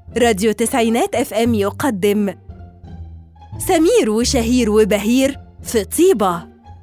راديو تسعينات اف ام يقدم سمير وشهير وبهير في طيبة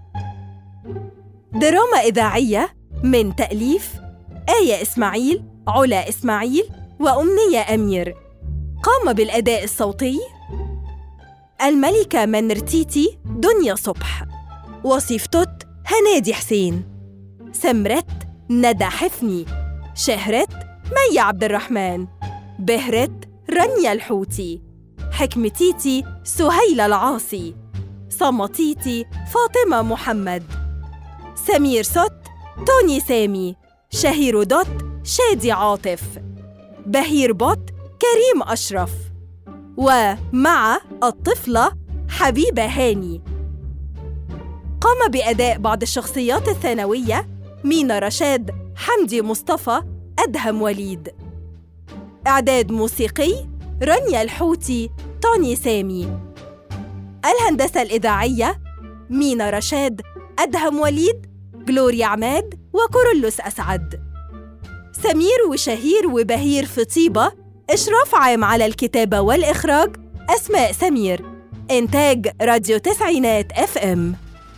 دراما إذاعية من تأليف آية إسماعيل علا إسماعيل وأمنية أمير قام بالأداء الصوتي الملكة منرتيتي دنيا صبح وصيف توت هنادي حسين سمرت ندى حفني شهرت مي عبد الرحمن بهرت رانيا الحوتي حكمتيتي سهيلة العاصي صمتيتي فاطمة محمد سمير صوت توني سامي شهير دوت شادي عاطف بهير بوت كريم أشرف ومع الطفلة حبيبة هاني قام بأداء بعض الشخصيات الثانوية مينا رشاد حمدي مصطفى أدهم وليد إعداد موسيقي رانيا الحوتي توني سامي الهندسة الإذاعية مينا رشاد أدهم وليد جلوريا عماد وكورولوس أسعد سمير وشهير وبهير في طيبة إشراف عام على الكتابة والإخراج أسماء سمير إنتاج راديو تسعينات اف ام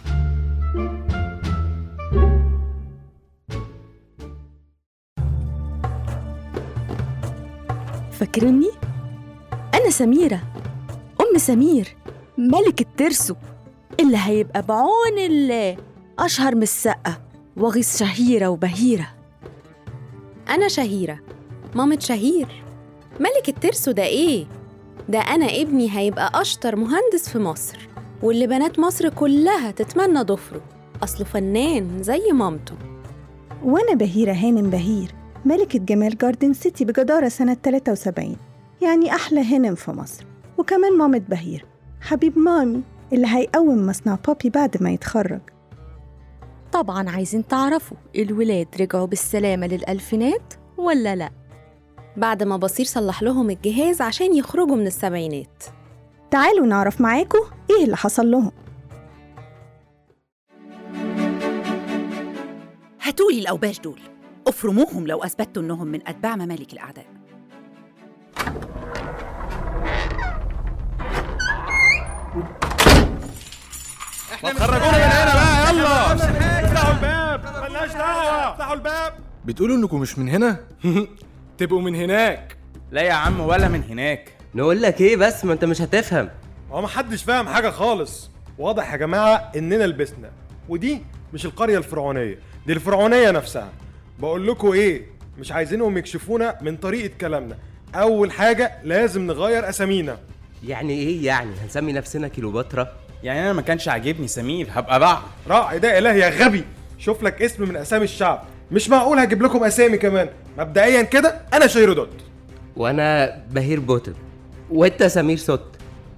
فاكرني؟ أنا سميرة أم سمير ملكة ترسو اللي هيبقى بعون الله أشهر من السقة وغيظ شهيرة وبهيرة أنا شهيرة مامة شهير ملك الترسو ده إيه؟ ده أنا ابني هيبقى أشطر مهندس في مصر واللي بنات مصر كلها تتمنى ضفره أصله فنان زي مامته وأنا بهيرة هانم بهير ملكة جمال جاردن سيتي بجدارة سنة 73 يعني أحلى هانم في مصر وكمان مامة بهير حبيب مامي اللي هيقوم مصنع بابي بعد ما يتخرج طبعا عايزين تعرفوا الولاد رجعوا بالسلامة للألفينات ولا لأ بعد ما بصير صلح لهم الجهاز عشان يخرجوا من السبعينات تعالوا نعرف معاكم إيه اللي حصل لهم هاتولي الأوباش دول افرموهم لو أثبتوا إنهم من أتباع ممالك الأعداء خرجونا من هنا بقى يلا افتحوا الباب ملناش دعوه افتحوا الباب بتقولوا انكم مش من هنا؟ تبقوا من هناك لا يا عم ولا من هناك نقول لك ايه بس ما انت مش هتفهم هو محدش فاهم حاجه خالص واضح يا جماعه اننا لبسنا ودي مش القريه الفرعونيه دي الفرعونيه نفسها بقول لكم ايه مش عايزينهم يكشفونا من طريقه كلامنا اول حاجه لازم نغير اسامينا يعني ايه يعني هنسمي نفسنا كيلوباترا يعني انا ما كانش عاجبني سمير هبقى بقى راعي ده اله يا غبي شوف لك اسم من اسامي الشعب مش معقول هجيب لكم اسامي كمان مبدئيا كده انا شيرودوت وانا بهير بوتم وانت سمير صوت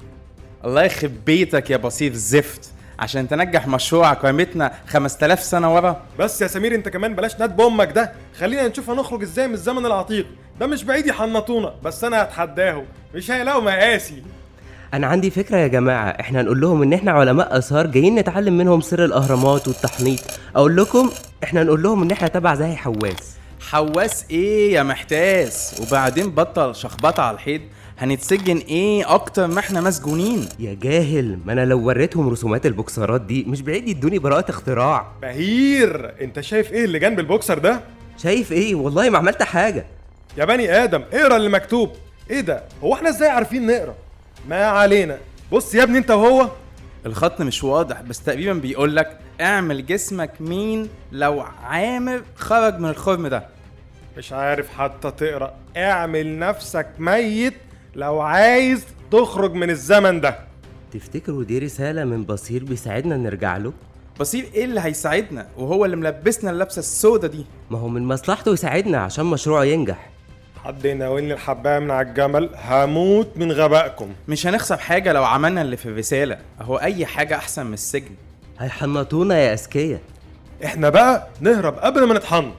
الله يخرب بيتك يا بسيط زفت عشان تنجح مشروع قيمتنا 5000 سنه ورا بس يا سمير انت كمان بلاش ندب امك ده خلينا نشوف هنخرج ازاي من الزمن العتيق ده مش بعيد يحنطونا بس انا هتحداهم مش هيلاقوا مقاسي انا عندي فكره يا جماعه احنا هنقول لهم ان احنا علماء اثار جايين نتعلم منهم سر الاهرامات والتحنيط اقول لكم احنا نقول لهم ان احنا تبع زي حواس حواس ايه يا محتاس وبعدين بطل شخبطه على الحيط هنتسجن ايه اكتر ما احنا مسجونين يا جاهل ما انا لو وريتهم رسومات البوكسرات دي مش بعيد يدوني براءه اختراع بهير انت شايف ايه اللي جنب البوكسر ده شايف ايه والله ما عملت حاجه يا بني ادم اقرا اللي مكتوب ايه ده هو احنا ازاي عارفين نقرا ما علينا بص يا ابني انت وهو الخط مش واضح بس تقريبا بيقول لك اعمل جسمك مين لو عامر خرج من الخرم ده مش عارف حتى تقرا اعمل نفسك ميت لو عايز تخرج من الزمن ده تفتكروا دي رساله من بصير بيساعدنا نرجع له بصير ايه اللي هيساعدنا وهو اللي ملبسنا اللبسه السودة دي ما هو من مصلحته يساعدنا عشان مشروعه ينجح حد يناولني الحبايه من على الجمل هموت من غبائكم مش هنخسر حاجه لو عملنا اللي في الرساله اهو اي حاجه احسن من السجن هيحنطونا يا اذكياء احنا بقى نهرب قبل ما نتحنط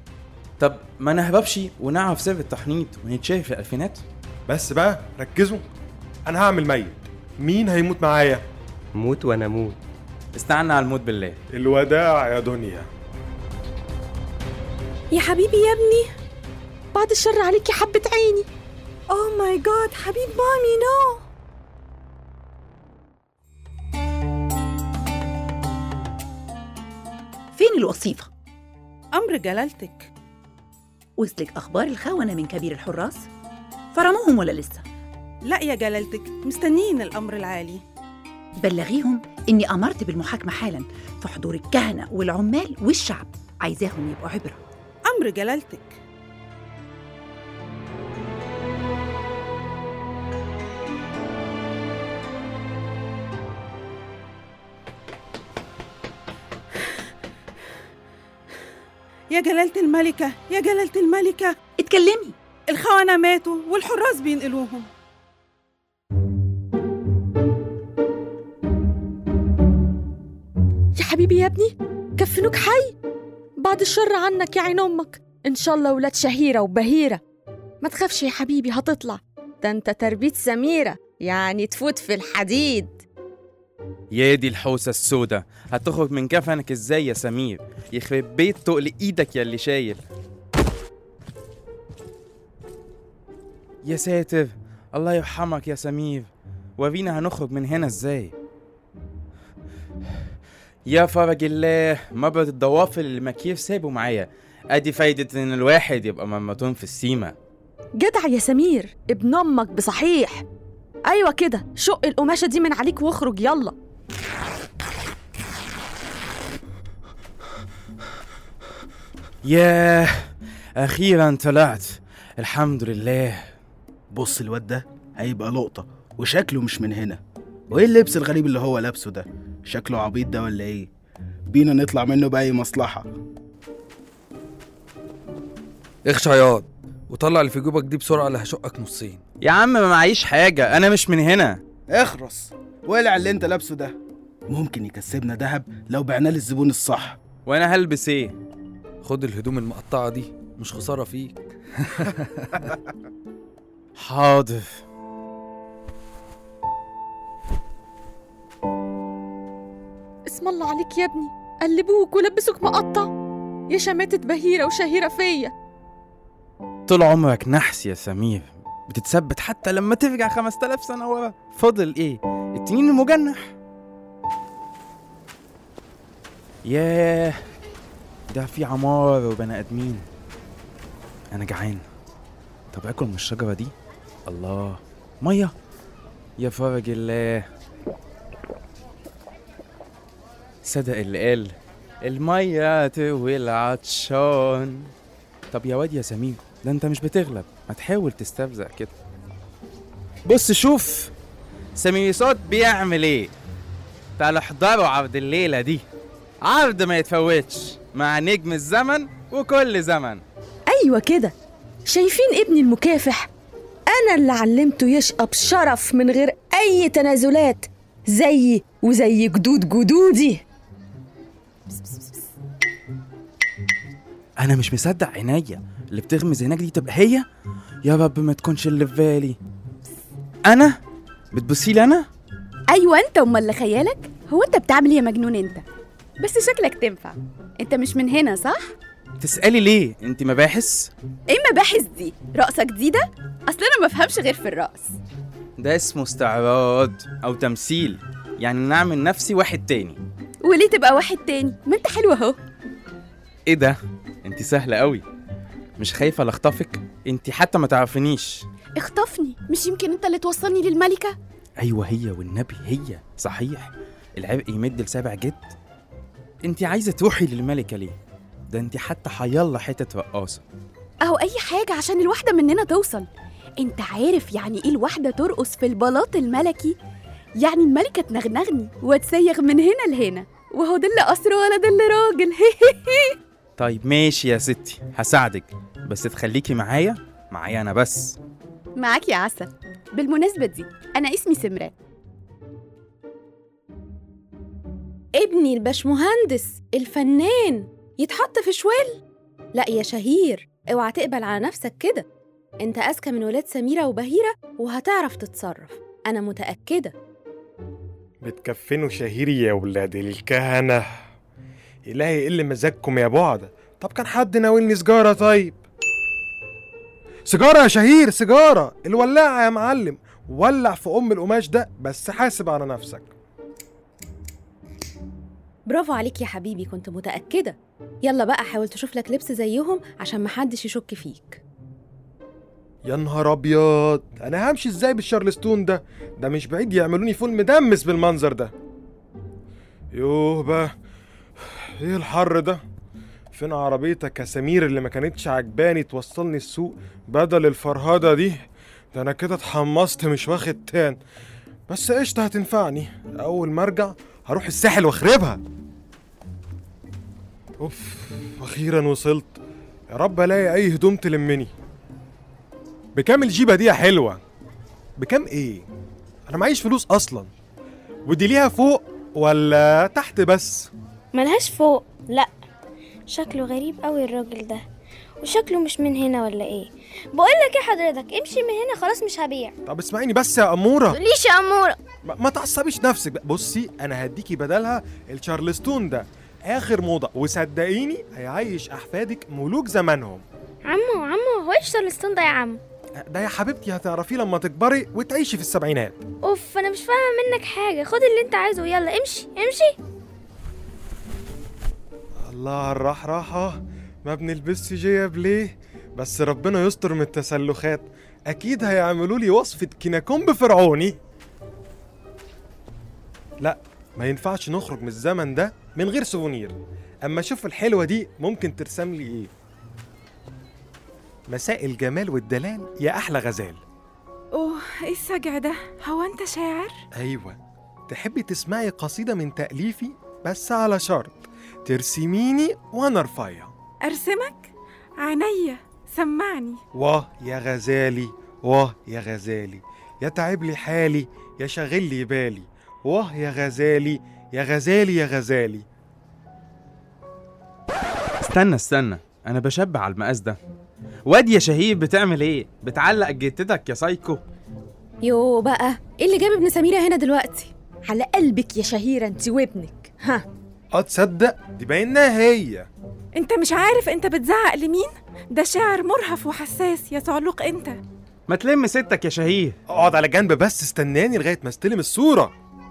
طب ما نهربش ونعرف سر التحنيط ونتشاف في الالفينات بس بقى ركزوا انا هعمل ميت مين هيموت معايا موت وانا موت استعنا على الموت بالله الوداع يا دنيا يا حبيبي يا ابني بعد الشر عليك يا حبة عيني اوه ماي جاد حبيب مامي نو فين الوصيفة؟ أمر جلالتك وصلك أخبار الخونة من كبير الحراس؟ فرموهم ولا لسه؟ لا يا جلالتك مستنيين الأمر العالي بلغيهم إني أمرت بالمحاكمة حالا في حضور الكهنة والعمال والشعب عايزاهم يبقوا عبرة أمر جلالتك يا جلالة الملكة يا جلالة الملكة اتكلمي الخونة ماتوا والحراس بينقلوهم يا حبيبي يا ابني كفنوك حي بعد الشر عنك يا عين امك ان شاء الله ولاد شهيره وبهيره ما تخافش يا حبيبي هتطلع ده انت تربيت سميره يعني تفوت في الحديد يا دي الحوسه السودة هتخرج من كفنك ازاي يا سمير يخرب بيت تقل ايدك يا اللي شايل يا ساتر الله يرحمك يا سمير ورينا هنخرج من هنا ازاي يا فرج الله مبرد الضوافر اللي مكير سابه معايا ادي فايدة ان الواحد يبقى مرمطون في السيمة جدع يا سمير ابن امك بصحيح ايوه كده شق القماشه دي من عليك واخرج يلا ياه اخيرا طلعت الحمد لله بص الواد ده هيبقى لقطة وشكله مش من هنا وايه اللبس الغريب اللي هو لابسه ده شكله عبيط ده ولا ايه بينا نطلع منه بأي مصلحة اخشع ياض وطلع اللي في جيبك دي بسرعة اللي هشقك نصين يا عم ما معيش حاجة انا مش من هنا اخرس والع اللي انت لابسه ده ممكن يكسبنا دهب لو بعناه للزبون الصح وانا هلبس ايه خد الهدوم المقطعة دي مش خسارة فيك حاضر اسم الله عليك يا ابني قلبوك ولبسوك مقطع يا شماتة بهيرة وشهيرة فيا طول عمرك نحس يا سمير بتتثبت حتى لما ترجع 5000 سنة ورا فاضل ايه التنين المجنح ياه ده في عمار وبني ادمين انا جعان طب اكل من الشجرة دي الله مية يا فرج الله صدق اللي قال المية تروي العطشان طب يا واد يا سمير ده انت مش بتغلب ما تحاول تستفزع كده بص شوف سمير صوت بيعمل ايه تعالوا احضروا عرض الليلة دي عرض ما يتفوتش مع نجم الزمن وكل زمن ايوه كده شايفين ابني المكافح انا اللي علمته يشقى بشرف من غير اي تنازلات زيي وزي جدود جدودي انا مش مصدق عينيا اللي بتغمز هناك دي تبقى هي يا رب ما تكونش اللي في بالي انا بتبصي لي انا ايوه انت امال اللي خيالك هو انت بتعمل ايه يا مجنون انت بس شكلك تنفع انت مش من هنا صح تسالي ليه انت مباحث ايه مباحث دي رقصه جديده اصل انا ما بفهمش غير في الرقص ده اسمه استعراض او تمثيل يعني نعمل نفسي واحد تاني وليه تبقى واحد تاني ما انت حلو اهو ايه ده انت سهله قوي مش خايفه لاخطفك انت حتى ما تعرفنيش اخطفني مش يمكن انت اللي توصلني للملكه ايوه هي والنبي هي صحيح العبء يمد لسابع جد انت عايزه تروحي للملكه ليه ده انت حتى حيالله حته رقاصه اهو اي حاجه عشان الواحده مننا توصل انت عارف يعني ايه الواحده ترقص في البلاط الملكي يعني الملكه تنغنغني وتسيغ من هنا لهنا وهو ده اللي قصر ولا ده اللي راجل طيب ماشي يا ستي هساعدك بس تخليكي معايا معايا انا بس معاك يا عسل بالمناسبه دي انا اسمي سمران ابني الباشمهندس الفنان يتحط في شوال لا يا شهير اوعى تقبل على نفسك كده انت اذكى من ولاد سميرة وبهيرة وهتعرف تتصرف انا متأكدة بتكفنوا شهيري يا ولاد الكهنة إلهي يقل مزاجكم يا بعدة طب كان حد ناولني سجارة طيب سيجاره يا شهير سيجاره الولاعه يا معلم ولع في ام القماش ده بس حاسب على نفسك برافو عليك يا حبيبي كنت متأكدة يلا بقى حاول تشوف لك لبس زيهم عشان محدش يشك فيك يا نهار ابيض انا همشي ازاي بالشارلستون ده ده مش بعيد يعملوني فول مدمس بالمنظر ده يوه بقى ايه الحر ده فين عربيتك يا سمير اللي ما كانتش عجباني توصلني السوق بدل الفرهده دي ده انا كده اتحمست مش واخد تان بس قشطه هتنفعني اول ما ارجع هروح الساحل واخربها اوف اخيرا وصلت يا رب الاقي اي هدوم تلمني بكام الجيبه دي يا حلوه بكام ايه انا معيش فلوس اصلا ودي ليها فوق ولا تحت بس ملهاش فوق لا شكله غريب قوي الراجل ده وشكله مش من هنا ولا ايه بقول لك ايه حضرتك امشي من هنا خلاص مش هبيع طب اسمعيني بس يا اموره تقوليش يا اموره ما, ما تعصبيش نفسك بقى. بصي انا هديكي بدلها الشارلستون ده اخر موضه وصدقيني هيعيش احفادك ملوك زمانهم عمو عمو هو ايش شارلستون ده يا عم ده يا حبيبتي هتعرفيه لما تكبري وتعيشي في السبعينات اوف انا مش فاهمه منك حاجه خد اللي انت عايزه يلا امشي امشي الله على الرحرحة ما بنلبسش جياب ليه بس ربنا يستر من التسلخات اكيد هيعملوا لي وصفة كيناكومب فرعوني لا ما ينفعش نخرج من الزمن ده من غير سوفونير اما شوف الحلوة دي ممكن ترسم لي ايه مساء الجمال والدلال يا احلى غزال اوه ايه السجع ده هو انت شاعر ايوه تحبي تسمعي قصيدة من تأليفي بس على شرط ترسميني وانا رفيع ارسمك عينيا سمعني واه يا غزالي واه يا غزالي يا تعب لي حالي يا شاغل لي بالي واه يا غزالي يا غزالي يا غزالي استنى استنى انا بشبع على المقاس ده واد يا شهيد بتعمل ايه بتعلق جتتك يا سايكو يو بقى ايه اللي جاب ابن سميرة هنا دلوقتي على قلبك يا شهيرة انت وابنك ها اه تصدق دي باينها هي انت مش عارف انت بتزعق لمين ده شاعر مرهف وحساس يا صعلوق انت ما تلم ستك يا شهيد اقعد على جنب بس استناني لغايه ما استلم الصوره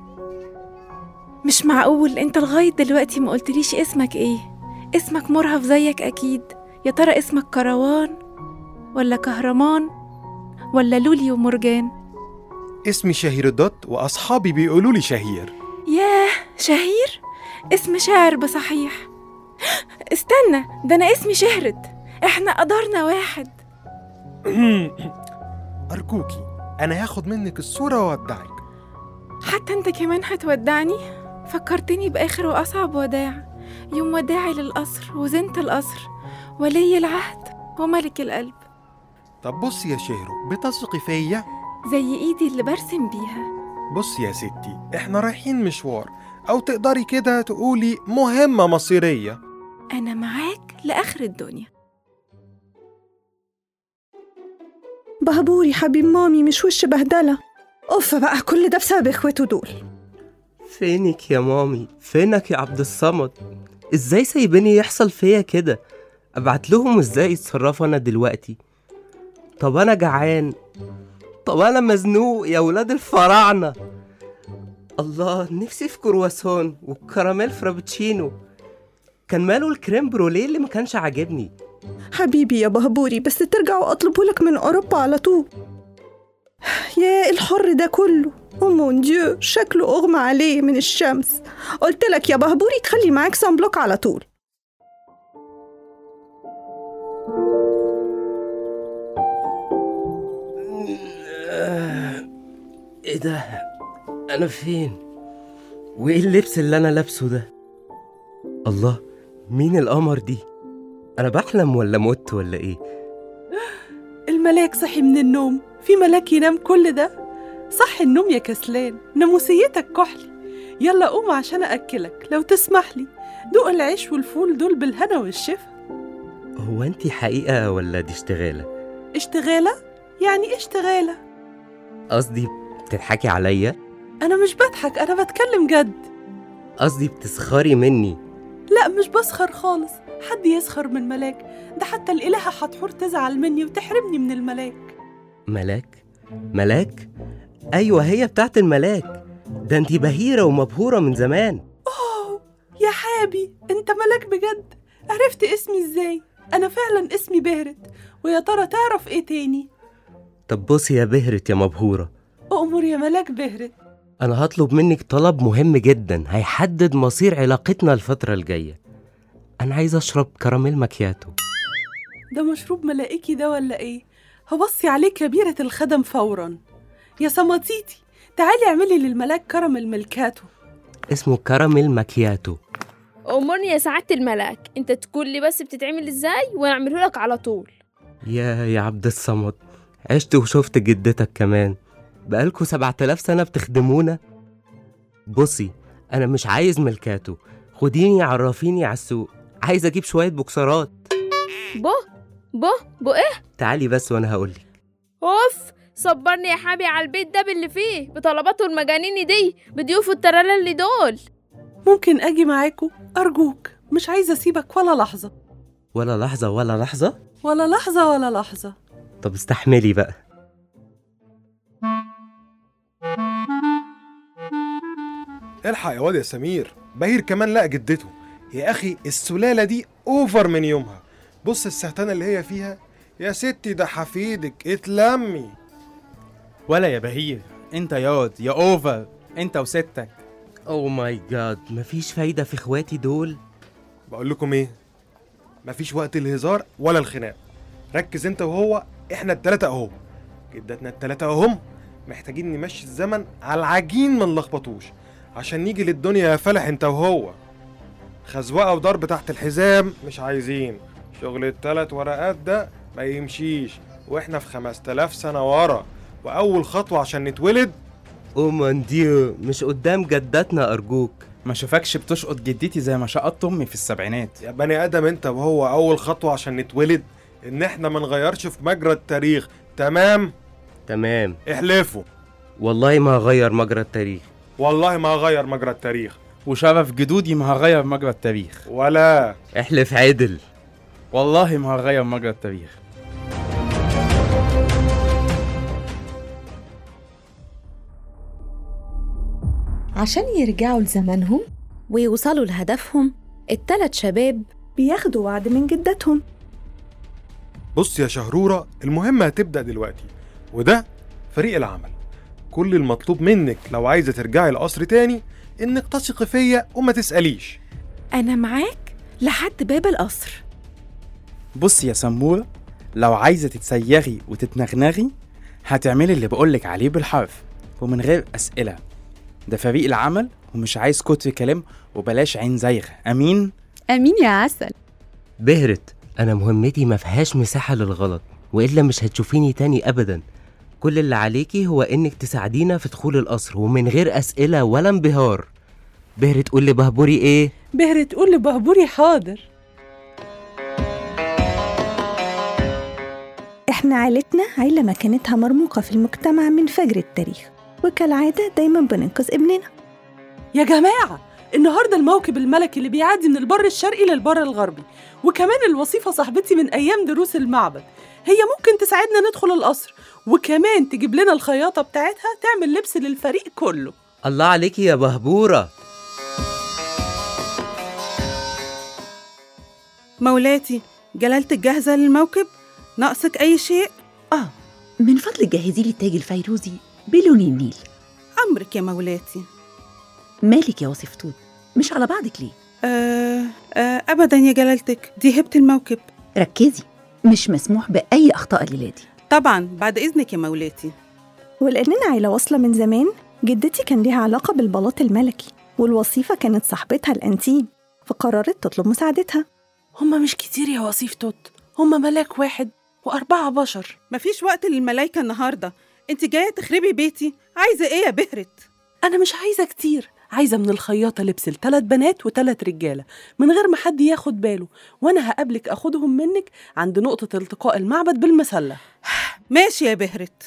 مش معقول انت لغايه دلوقتي ما قلتليش اسمك ايه اسمك مرهف زيك اكيد يا ترى اسمك كروان ولا كهرمان ولا لولي ومرجان اسمي شهير الدوت واصحابي بيقولوا لي شهير ياه شهير اسم شاعر بصحيح استنى ده انا اسمي شهرت احنا قدرنا واحد ارجوكي انا هاخد منك الصوره واودعك حتى انت كمان هتودعني فكرتني باخر واصعب وداع يوم وداعي للقصر وزنت القصر ولي العهد وملك القلب طب بصي يا شهرو بتثقي فيا زي ايدي اللي برسم بيها بصي يا ستي احنا رايحين مشوار او تقدري كده تقولي مهمه مصيريه انا معاك لاخر الدنيا بهبوري حبيب مامي مش وش بهدلة اوف بقى كل ده بسبب اخواته دول فينك يا مامي فينك يا عبد الصمد ازاي سايبيني يحصل فيا كده ابعت لهم ازاي يتصرفوا انا دلوقتي طب انا جعان طب انا مزنوق يا ولاد الفراعنه الله نفسي في كرواسون والكراميل فرابتشينو كان ماله الكريم بروليه اللي ما كانش عاجبني حبيبي يا بهبوري بس ترجع واطلبه لك من اوروبا على طول يا الحر ده كله او مون ديو شكله اغمى عليه من الشمس قلت لك يا بهبوري تخلي معاك صن بلوك على طول ايه ده انا فين وايه اللبس اللي انا لابسه ده الله مين القمر دي انا بحلم ولا مت ولا ايه الملاك صحي من النوم في ملاك ينام كل ده صح النوم يا كسلان ناموسيتك كحلي يلا قوم عشان أكلك لو تسمح لي دوق العيش والفول دول بالهنا والشفا هو انتي حقيقة ولا دي اشتغالة اشتغالة؟ يعني ايه اشتغالة؟ قصدي بتضحكي عليا أنا مش بضحك أنا بتكلم جد قصدي بتسخري مني لا مش بسخر خالص حد يسخر من ملاك ده حتى الإلهة حتحور تزعل مني وتحرمني من الملاك ملاك ملاك ايوه هي بتاعت الملاك ده انتي بهيرة ومبهورة من زمان أوه يا حابي أنت ملاك بجد عرفت اسمي إزاي أنا فعلا اسمي بهرت ويا ترى تعرف إيه تاني طب بصي يا بهرت يا مبهورة أؤمر يا ملاك بهرت أنا هطلب منك طلب مهم جدا هيحدد مصير علاقتنا الفترة الجاية أنا عايز أشرب كراميل ماكياتو ده مشروب ملائكي ده ولا إيه هوصي عليه كبيرة الخدم فورا يا سماطيتي تعالي اعملي للملاك كراميل ملكاتو اسمه كراميل ماكياتو أمرني يا سعادة الملاك انت تقول لي بس بتتعمل ازاي وانا اعمله لك على طول يا يا عبد الصمد عشت وشفت جدتك كمان بقالكوا سبعة آلاف سنة بتخدمونا بصي أنا مش عايز ملكاتو خديني عرفيني على السوق عايز أجيب شوية بوكسرات بو بو بو ايه تعالي بس وأنا هقولك اوف صبرني يا حبي على البيت ده باللي فيه بطلباته المجانين دي بضيوفه الترالة اللي دول ممكن أجي معاكو أرجوك مش عايزة أسيبك ولا لحظة ولا لحظة ولا لحظة ولا لحظة ولا لحظة طب استحملي بقى الحق يا واد يا سمير بهير كمان لقى جدته يا اخي السلاله دي اوفر من يومها بص السهتانه اللي هي فيها يا ستي ده حفيدك اتلمي ولا يا بهير انت ياض يا اوفر انت وستك اوه ماي جاد مفيش فايدة في اخواتي دول بقول لكم ايه مفيش وقت الهزار ولا الخناق ركز انت وهو احنا التلاتة اهو جدتنا التلاتة اهم محتاجين نمشي الزمن على العجين ما نلخبطوش عشان نيجي للدنيا يا فلح انت وهو خزوقة وضرب تحت الحزام مش عايزين شغل التلات ورقات ده ما يمشيش واحنا في خمس تلاف سنة ورا وأول خطوة عشان نتولد او مان ديو مش قدام جدتنا أرجوك ما شوفكش بتشقط جدتي زي ما شقطت امي في السبعينات يا بني آدم انت وهو أول خطوة عشان نتولد إن احنا ما نغيرش في مجرى التاريخ تمام تمام احلفوا والله ما هغير مجرى التاريخ والله ما هغير مجرى التاريخ وشرف جدودي ما هغير مجرى التاريخ ولا احلف عدل والله ما هغير مجرى التاريخ عشان يرجعوا لزمانهم ويوصلوا لهدفهم التلات شباب بياخدوا وعد من جدتهم بص يا شهرورة المهمة هتبدأ دلوقتي وده فريق العمل كل المطلوب منك لو عايزة ترجعي القصر تاني إنك تثقي فيا وما تسأليش أنا معاك لحد باب القصر بص يا سمورة لو عايزة تتسيغي وتتنغنغي هتعملي اللي بقولك عليه بالحرف ومن غير أسئلة ده فريق العمل ومش عايز كتر كلام وبلاش عين زايغة أمين؟ أمين يا عسل بهرت أنا مهمتي ما فيهاش مساحة للغلط وإلا مش هتشوفيني تاني أبدا كل اللي عليكي هو إنك تساعدينا في دخول القصر ومن غير أسئلة ولا انبهار بهرت قول لي بهبوري إيه؟ بهر تقول لبهبوري حاضر احنا عيلتنا عيلة مكانتها مرموقة في المجتمع من فجر التاريخ وكالعادة دايما بننقذ ابننا يا جماعة النهاردة الموكب الملكي اللي بيعدي من البر الشرقي للبر الغربي وكمان الوظيفة صاحبتي من أيام دروس المعبد هي ممكن تساعدنا ندخل القصر وكمان تجيب لنا الخياطة بتاعتها تعمل لبس للفريق كله الله عليكي يا بهبورة مولاتي جلالتك جاهزة للموكب؟ ناقصك أي شيء؟ آه من فضلك جهزي لي التاج الفيروزي بلون النيل أمرك يا مولاتي مالك يا وصفتون مش على بعضك ليه آه آه أبدا يا جلالتك دي هبة الموكب ركزي مش مسموح بأي أخطاء ليلادي طبعا بعد إذنك يا مولاتي ولأننا عيلة واصلة من زمان جدتي كان ليها علاقة بالبلاط الملكي والوصيفة كانت صاحبتها الأنتيم فقررت تطلب مساعدتها هما مش كتير يا وصيف توت هما ملاك واحد وأربعة بشر مفيش وقت للملايكة النهاردة انت جاية تخربي بيتي عايزة ايه يا بهرت؟ أنا مش عايزة كتير عايزة من الخياطة لبس لتلات بنات وتلات رجالة من غير ما حد ياخد باله وأنا هقابلك أخدهم منك عند نقطة التقاء المعبد بالمسلة ماشي يا بهرت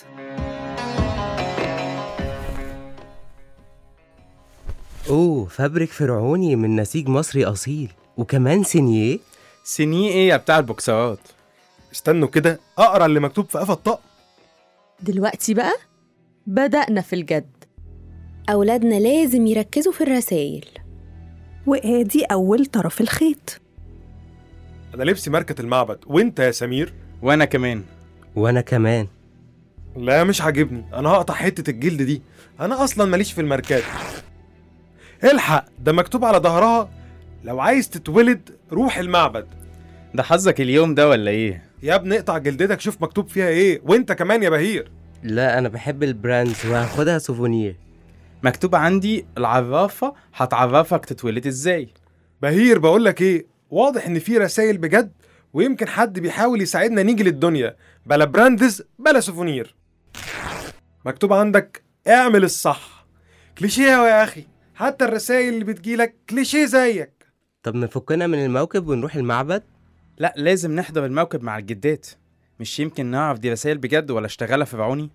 أوه فابريك فرعوني من نسيج مصري أصيل وكمان سينيه سنيه ايه يا بتاع البوكسات استنوا كده اقرا اللي مكتوب في قفا الطقم دلوقتي بقى بدأنا في الجد أولادنا لازم يركزوا في الرسايل وآدي أول طرف الخيط انا لبسي ماركة المعبد وانت يا سمير وانا كمان وانا كمان لا مش عاجبني انا هقطع حتة الجلد دي انا اصلا ماليش في الماركات الحق ده مكتوب على ظهرها لو عايز تتولد روح المعبد ده حظك اليوم ده ولا ايه يا ابني اقطع جلدتك شوف مكتوب فيها ايه وانت كمان يا بهير لا انا بحب البراندز وهاخدها سوفونير مكتوب عندي العرافة هتعرفك تتولد ازاي بهير بقولك ايه واضح ان في رسائل بجد ويمكن حد بيحاول يساعدنا نيجي للدنيا بلا براندز بلا سوفونير مكتوب عندك اعمل الصح كليشيه يا اخي حتى الرسائل اللي بتجيلك كليشيه زيك طب نفكنا من الموكب ونروح المعبد لا لازم نحضر الموكب مع الجدات مش يمكن نعرف دي رسائل بجد ولا اشتغلها فرعوني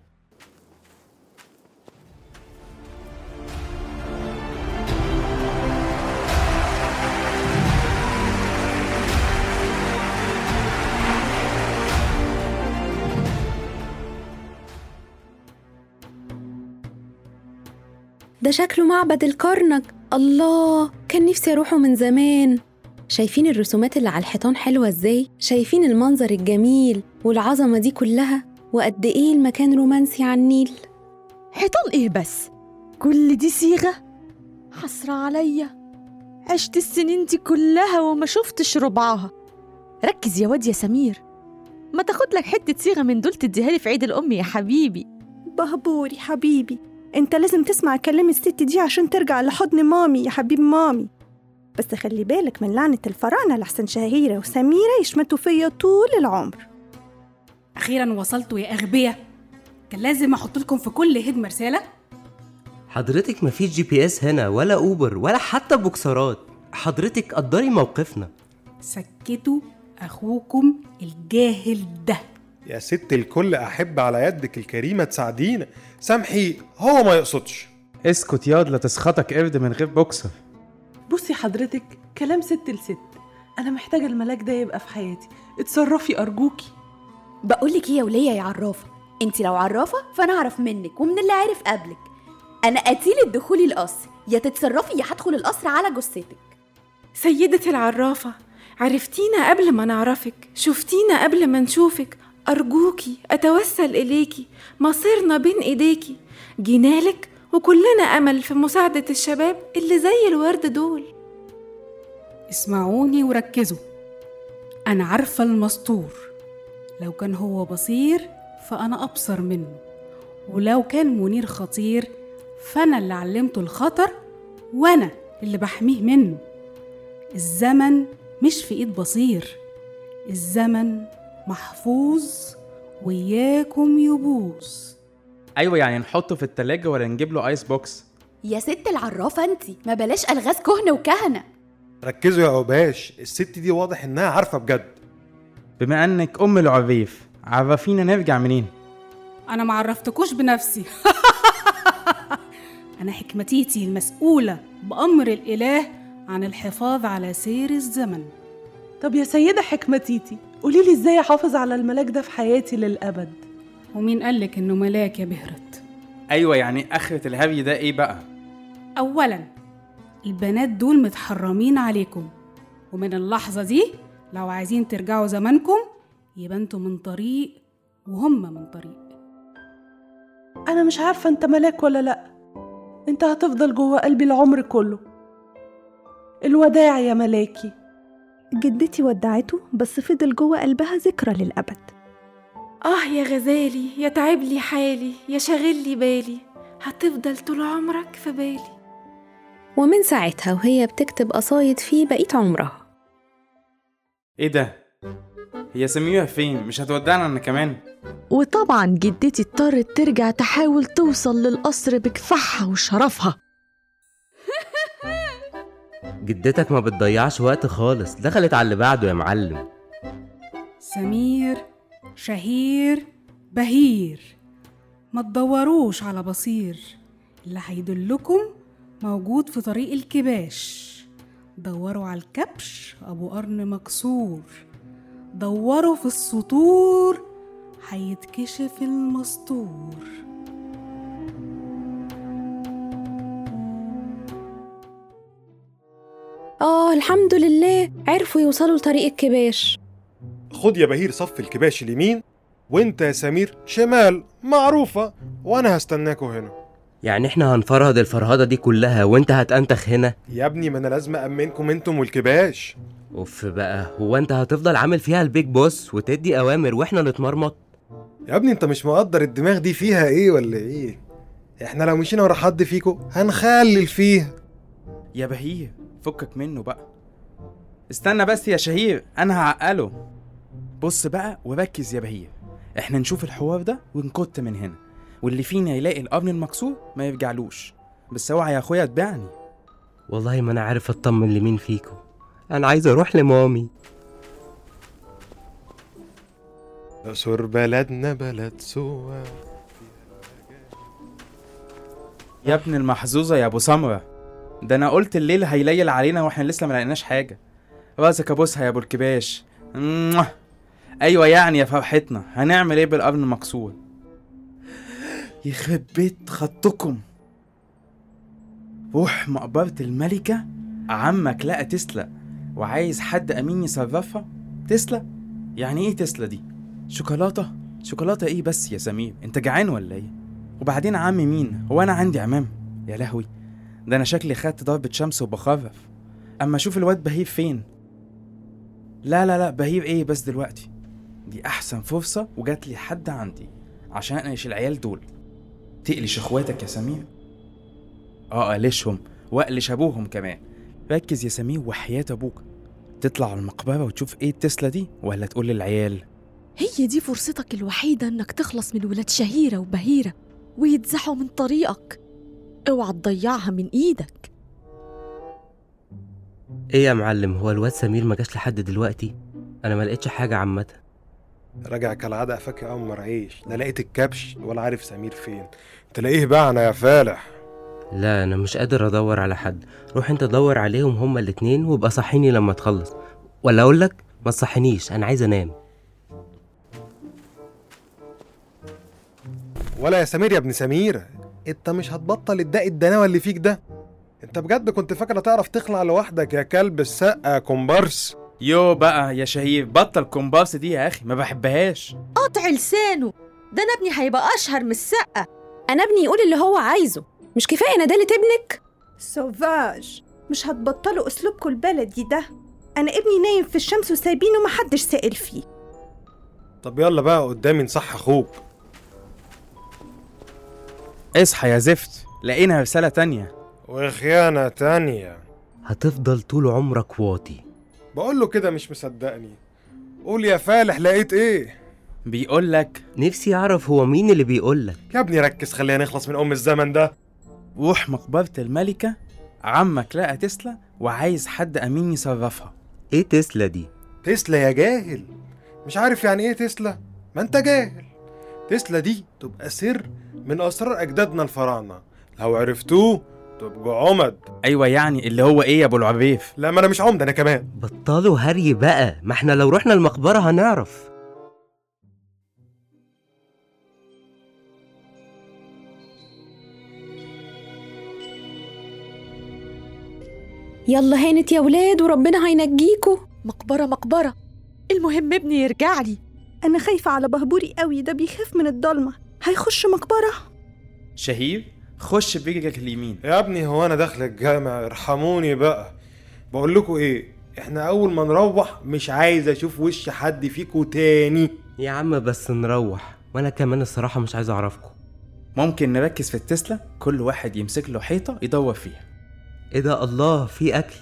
ده شكله معبد الكرنك الله كان نفسي أروحه من زمان شايفين الرسومات اللي على الحيطان حلوة ازاي؟ شايفين المنظر الجميل والعظمة دي كلها وقد ايه المكان رومانسي على النيل حيطان ايه بس كل دي صيغة حسرة عليا عشت السنين دي كلها وما شفتش ربعها ركز يا واد يا سمير ما تاخد لك حتة صيغة من دول تديها لي في عيد الأم يا حبيبي بهبوري حبيبي انت لازم تسمع كلام الست دي عشان ترجع لحضن مامي يا حبيب مامي بس خلي بالك من لعنة الفراعنة لحسن شهيرة وسميرة يشمتوا فيا طول العمر أخيرا وصلتوا يا أغبياء كان لازم أحط لكم في كل هدمة رسالة حضرتك مفيش جي بي اس هنا ولا اوبر ولا حتى بوكسرات حضرتك قدري موقفنا سكتوا أخوكم الجاهل ده يا ست الكل احب على يدك الكريمه تساعدينا سامحي هو ما يقصدش اسكت ياض لا تسخطك قرد من غير بوكسر بصي حضرتك كلام ست لست انا محتاجه الملاك ده يبقى في حياتي اتصرفي ارجوكي بقولك ايه يا ولية يا عرافة انت لو عرافة فانا اعرف منك ومن اللي عارف قبلك انا قتيل الدخول القصر يا تتصرفي يا هدخل القصر على جثتك سيدتي العرافة عرفتينا قبل ما نعرفك شفتينا قبل ما نشوفك أرجوكي أتوسل إليكي مصيرنا بين إيديكي جينالك وكلنا أمل في مساعدة الشباب اللي زي الورد دول اسمعوني وركزوا أنا عارفة المستور لو كان هو بصير فأنا أبصر منه ولو كان منير خطير فأنا اللي علمته الخطر وأنا اللي بحميه منه الزمن مش في إيد بصير الزمن محفوظ وياكم يبوظ ايوه يعني نحطه في التلاجة ولا نجيب له ايس بوكس يا ست العرافة انت ما بلاش الغاز كهنة وكهنة ركزوا يا عباش الست دي واضح انها عارفه بجد بما انك ام العريف عرفينا نرجع منين أنا معرفتكوش بنفسي أنا حكمتيتي المسؤولة بأمر الإله عن الحفاظ على سير الزمن طب يا سيدة حكمتيتي قولي لي ازاي احافظ على الملاك ده في حياتي للابد ومين قالك إنه ملاك يا بهرت ايوه يعني اخرة الهري ده ايه بقى أولا البنات دول متحرمين عليكم ومن اللحظة دي لو عايزين ترجعوا زمانكم يبقى انتوا من طريق وهم من طريق انا مش عارفه انت ملاك ولا لا انت هتفضل جوه قلبي العمر كله الوداع يا ملاكي جدتي ودعته بس فضل جوه قلبها ذكرى للأبد آه يا غزالي يا تعب لي حالي يا شاغل لي بالي هتفضل طول عمرك في بالي ومن ساعتها وهي بتكتب قصايد فيه بقية عمرها ايه ده هي سميرة فين مش هتودعنا انا كمان وطبعا جدتي اضطرت ترجع تحاول توصل للقصر بكفاحها وشرفها جدتك ما بتضيعش وقت خالص دخلت على اللي بعده يا معلم سمير شهير بهير ما تدوروش على بصير اللي هيدلكم موجود في طريق الكباش دوروا على الكبش أبو قرن مكسور دوروا في السطور هيتكشف المستور آه الحمد لله عرفوا يوصلوا لطريق الكباش خد يا بهير صف الكباش اليمين وانت يا سمير شمال معروفة وانا هستناكوا هنا يعني احنا هنفرهد الفرهدة دي كلها وانت هتأنتخ هنا يا ابني ما انا لازم أأمنكم انتم والكباش اوف بقى هو انت هتفضل عامل فيها البيج بوس وتدي اوامر واحنا نتمرمط يا ابني انت مش مقدر الدماغ دي فيها ايه ولا ايه احنا لو مشينا ورا حد فيكو هنخلل فيها يا بهير فكك منه بقى استنى بس يا شهير انا هعقله بص بقى وركز يا بهير احنا نشوف الحوار ده ونكت من هنا واللي فينا يلاقي القرن المكسور ما يرجعلوش بس اوعى يا اخويا تبيعني والله ما انا عارف اطمن لمين فيكم انا عايز اروح لمامي سور بلدنا بلد سوا يا ابن المحظوظة يا ابو سمرة ده انا قلت الليل هيليل علينا واحنا لسه ما لقيناش حاجة راسك ابوسها يا ابو الكباش موah. ايوه يعني يا فرحتنا هنعمل ايه بالقرن المكسور يخرب بيت خطكم روح مقبرة الملكة عمك لقى تسلا وعايز حد امين يصرفها تسلا يعني ايه تسلا دي شوكولاتة شوكولاتة ايه بس يا سمير انت جعان ولا ايه وبعدين عم مين هو انا عندي عمام يا لهوي ده انا شكلي خدت ضربة شمس وبخرف اما اشوف الواد بهير فين لا لا لا بهير ايه بس دلوقتي دي احسن فرصة وجات لي حد عندي عشان انقش العيال دول تقلش اخواتك يا سمير اه اقلشهم واقلش ابوهم كمان ركز يا سمير وحياة ابوك تطلع على المقبرة وتشوف ايه التسلا دي ولا تقول للعيال هي دي فرصتك الوحيدة إنك تخلص من ولاد شهيرة وبهيرة ويتزحوا من طريقك اوعى تضيعها من إيدك ايه يا معلم هو الواد سمير ما جاش لحد دلوقتي انا ما لقيتش حاجه عامه راجع كالعادة قفاك يا أمر عيش لا لقيت الكبش ولا عارف سمير فين تلاقيه باعنا يا فالح لا انا مش قادر ادور على حد روح انت دور عليهم هما الاتنين وابقى صحيني لما تخلص ولا اقول لك ما تصحينيش انا عايز انام ولا يا سمير يا ابن سميرة انت مش هتبطل الداء الدناوة اللي فيك ده انت بجد كنت فاكرة تعرف تخلع لوحدك يا كلب السقة كومبارس يو بقى يا شهير بطل كومبارس دي يا اخي ما بحبهاش قطع لسانه ده انا ابني هيبقى اشهر من السقه انا ابني يقول اللي هو عايزه مش كفايه ندالة ابنك سوفاج مش هتبطلوا اسلوبكم البلدي ده انا ابني نايم في الشمس وسايبينه محدش سائل فيه طب يلا بقى قدامي نصح اخوك اصحى يا زفت لقينا رسالة تانية وخيانة تانية هتفضل طول عمرك واطي بقول له كده مش مصدقني قول يا فالح لقيت ايه بيقول لك نفسي اعرف هو مين اللي بيقول لك يا ابني ركز خلينا نخلص من ام الزمن ده روح مقبرة الملكة عمك لقى تسلا وعايز حد أمين يصرفها ايه تسلا دي تسلا يا جاهل مش عارف يعني ايه تسلا ما انت جاهل تسلا دي تبقى سر من اسرار اجدادنا الفراعنه لو عرفتوه تبقوا عمد أيوة يعني اللي هو إيه يا أبو العريف لا ما انا مش عمد انا كمان بطلوا هري بقى ما احنا لو رحنا المقبره هنعرف يلا هانت يا ولاد وربنا هينجيكوا مقبره مقبره المهم ابني يرجع لي انا خايفه على بهبوري قوي ده بيخاف من الضلمه هيخش مقبره شهير خش برجلك اليمين يا ابني هو انا داخل الجامع ارحموني بقى بقول لكم ايه احنا اول ما نروح مش عايز اشوف وش حد فيكم تاني يا عم بس نروح وانا كمان الصراحه مش عايز اعرفكم ممكن نركز في التسلا كل واحد يمسك له حيطة يدور فيها ايه ده الله في اكل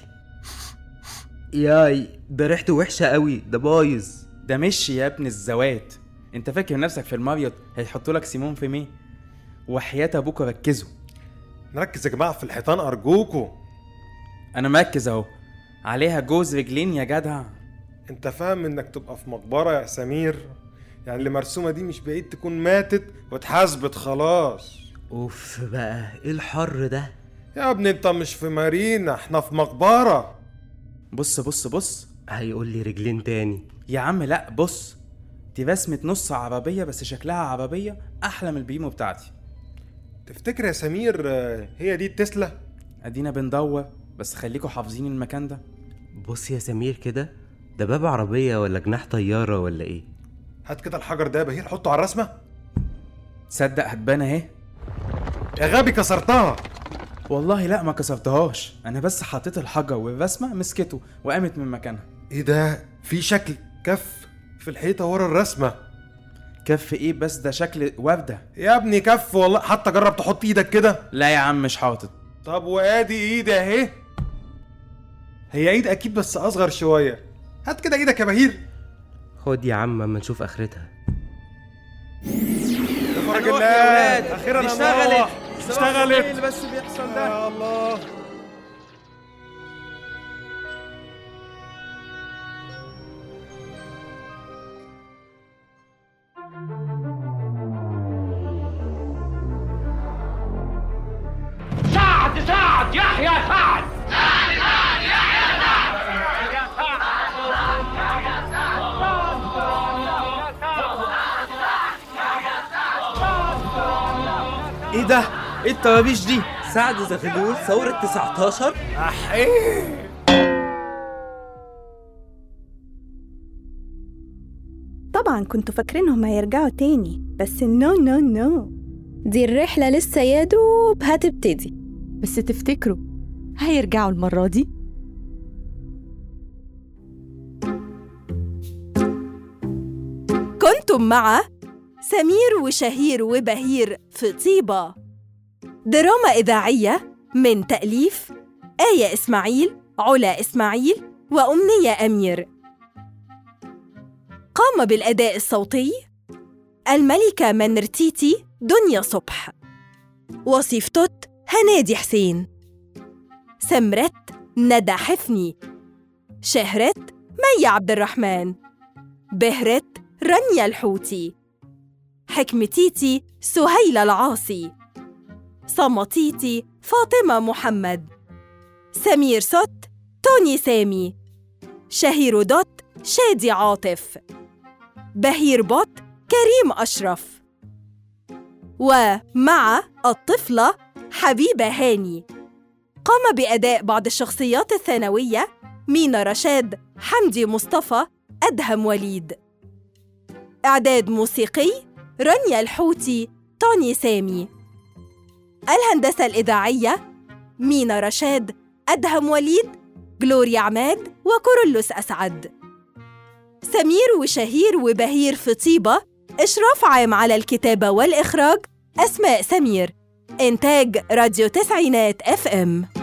ياي ده ريحته وحشه قوي ده بايظ ده مش يا ابن الزوات انت فاكر نفسك في الماريوت هيحطوا لك سيمون في ميه وحياة ابوك ركزوا نركز يا جماعه في الحيطان ارجوكوا انا مركز اهو عليها جوز رجلين يا جدع انت فاهم انك تبقى في مقبره يا سمير يعني اللي مرسومه دي مش بعيد تكون ماتت واتحاسبت خلاص اوف بقى ايه الحر ده يا ابني انت مش في مارينا احنا في مقبره بص بص بص هيقول لي رجلين تاني يا عم لا بص دي بسمة نص عربية بس شكلها عربية أحلى من البيمو بتاعتي تفتكر يا سمير آه، هي دي التسلا أدينا بندور بس خليكوا حافظين المكان ده بص يا سمير كده ده باب عربية ولا جناح طيارة ولا ايه هات كده الحجر ده يا بهير حطه على الرسمه تصدق هتبان اهي يا غبي كسرتها والله لا ما كسرتهاش انا بس حطيت الحجر والرسمه مسكته وقامت من مكانها ايه ده في شكل كف في الحيطه ورا الرسمه كف ايه بس ده شكل ورده يا ابني كف والله حتى جرب تحط ايدك كده لا يا عم مش حاطط طب وادي ايدي اهي هي ايد اكيد بس اصغر شويه هات كده ايدك يا بهير خد يا عم اما نشوف اخرتها يا فرج هنروح الله يا ولاد. اخيرا دي اشتغلت اشتغلت. اشتغلت ايه اللي بس بيحصل ده يا الله سعد سعد يحيى سعد ايه ده ايه الطرابيش دي سعد زغلول ثورة 19 احيه طبعا كنتوا فاكرينهم هيرجعوا تاني بس نو نو نو دي الرحلة لسه يا دوب هتبتدي بس تفتكروا هيرجعوا المرة دي كنتم مع سمير وشهير وبهير في طيبة دراما إذاعية من تأليف آية إسماعيل علا إسماعيل وأمنية أمير قام بالأداء الصوتي الملكة منرتيتي دنيا صبح وصيف توت هنادي حسين سمرت ندى حفني شهرت مي عبد الرحمن بهرت رانيا الحوتي حكمتيتي سهيلة العاصي صمتيتي فاطمة محمد سمير صوت توني سامي شهير دوت شادي عاطف بهير بوت كريم أشرف ومع الطفلة حبيبة هاني قام بأداء بعض الشخصيات الثانوية مينا رشاد حمدي مصطفى أدهم وليد إعداد موسيقي رانيا الحوتي توني سامي الهندسة الإذاعية مينا رشاد أدهم وليد جلوريا عماد وكورولوس أسعد سمير وشهير وبهير في طيبة إشراف عام على الكتابة والإخراج أسماء سمير إنتاج راديو تسعينات اف ام